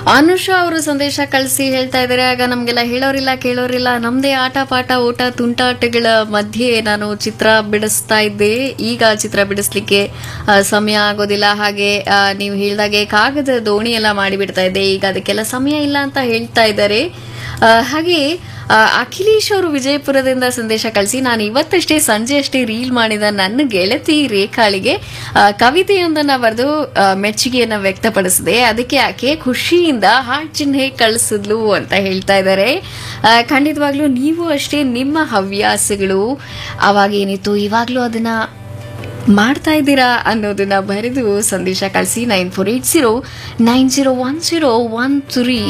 ಅನುಷಾ ಅವರು ಸಂದೇಶ ಕಳಿಸಿ ಹೇಳ್ತಾ ಇದ್ದಾರೆ ಆಗ ನಮ್ಗೆಲ್ಲ ಹೇಳೋರಿಲ್ಲ ಕೇಳೋರಿಲ್ಲ ನಮ್ದೇ ಆಟ ಪಾಠ ಊಟ ತುಂಟಾಟಗಳ ಮಧ್ಯೆ ನಾನು ಚಿತ್ರ ಬಿಡಿಸ್ತಾ ಇದ್ದೆ ಈಗ ಚಿತ್ರ ಬಿಡಿಸ್ಲಿಕ್ಕೆ ಆ, ಸಮಯ ಆಗೋದಿಲ್ಲ ಹಾಗೆ ಆ, ನೀವು ಹೇಳ್ದಾಗೆ ಕಾಗದ ದೋಣಿ ಎಲ್ಲ ಮಾಡಿಬಿಡ್ತಾ ಇದ್ದೆ ಈಗ ಅದಕ್ಕೆಲ್ಲ ಸಮಯ ಇಲ್ಲ ಅಂತ ಹೇಳ್ತಾ ಇದ್ದಾರೆ ಆ, ಹಾಗೆ ಆ, ಅಖಿಲೇಶ್ ಅವರು ವಿಜಯಪುರದಿಂದ ಸಂದೇಶ ಕಳಿಸಿ ನಾನು ಇವತ್ತಷ್ಟೇ ಸಂಜೆ ಅಷ್ಟೇ ರೀಲ್ ಮಾಡಿದ ನನ್ನ ಗೆಳತಿ ರೇಖಾಳಿಗೆ ಆ, ಕವಿತೆಯೊಂದನ್ನ ಬರೆದು ಆ, ಮೆಚ್ಚುಗೆಯನ್ನ ವ್ಯಕ್ತಪಡಿಸಿದೆ ಅದಕ್ಕೆ ಆಕೆ ಖುಷಿಯಿಂದ ಹಾರ್ಟ್ ಚಿಹ್ನೆ ಕಳಿಸಿದ್ಲು ಅಂತ ಹೇಳ್ತಾ ಇದ್ದಾರೆ ಆ, ಖಂಡಿತವಾಗ್ಲೂ ನೀವು ಅಷ್ಟೇ ನಿಮ್ಮ ಹವ್ಯಾಸಗಳು ಅವಾಗ ಏನಿತ್ತು ಇವಾಗ್ಲೂ ಅದನ್ನ ಮಾಡ್ತಾ ಇದ್ದೀರಾ ಅನ್ನೋದನ್ನ ಬರೆದು ಸಂದೇಶ ಕಳಿಸಿ nine four eight zero nine zero one zero one three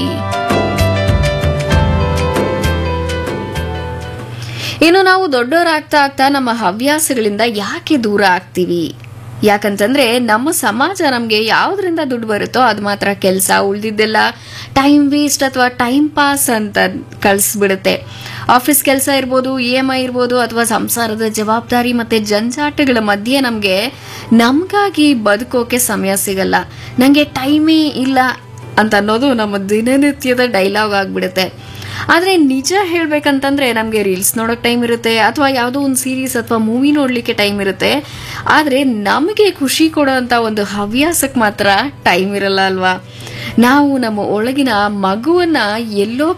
ಇನ್ನು ನಾವು ದೊಡ್ಡವರಾಗ್ತಾ ಆಗ್ತಾ ನಮ್ಮ ಹವ್ಯಾಸಗಳಿಂದ ಯಾಕೆ ದೂರ ಆಗ್ತೀವಿ ಯಾಕಂತಂದ್ರೆ ನಮ್ಮ ಸಮಾಜ ನಮಗೆ ಯಾವ್ದ್ರಿಂದ ದುಡ್ಡು ಬರುತ್ತೋ ಅದು ಮಾತ್ರ ಕೆಲಸ ಉಳಿದಿದ್ದೆಲ್ಲ ಟೈಮ್ ವೇಸ್ಟ್ ಅಥವಾ ಟೈಮ್ ಪಾಸ್ ಅಂತ ಕಳಿಸ್ಬಿಡುತ್ತೆ ಆಫೀಸ್ ಕೆಲಸ ಇರ್ಬೋದು ಇ ಎಮ್ ಐ ಇರ್ಬೋದು ಅಥವಾ ಸಂಸಾರದ ಜವಾಬ್ದಾರಿ ಮತ್ತೆ ಜಂಜಾಟಗಳ ಮಧ್ಯೆ ನಮಗೆ ನಮಗಾಗಿ ಬದುಕೋಕೆ ಸಮಯ ಸಿಗಲ್ಲ ನನಗೆ ಟೈಮೇ ಇಲ್ಲ ಅಂತ ಅನ್ನೋದು ನಮ್ಮ ದಿನನಿತ್ಯದ ಡೈಲಾಗ್ ಆಗ್ಬಿಡುತ್ತೆ ಆದರೆ ನಿಜ ಹೇಳ್ಬೇಕಂತಂದ್ರೆ ನಮಗೆ ರೀಲ್ಸ್ ನೋಡೋಕೆ ಟೈಮ್ ಇರುತ್ತೆ ಅಥವಾ ಯಾವುದೋ ಒಂದು ಸೀರೀಸ್ ಅಥವಾ ಮೂವಿ ನೋಡಲಿಕ್ಕೆ ಟೈಮ್ ಇರುತ್ತೆ ಆದರೆ ನಮಗೆ ಖುಷಿ ಕೊಡೋಂಥ ಒಂದು ಹವ್ಯಾಸಕ್ಕೆ ಮಾತ್ರ ಟೈಮ್ ಇರಲ್ಲ ಅಲ್ವಾ ನಾವು ನಮ್ಮ ಒಳಗಿನ ಮಗುವನ್ನ ಎಲ್ಲೋ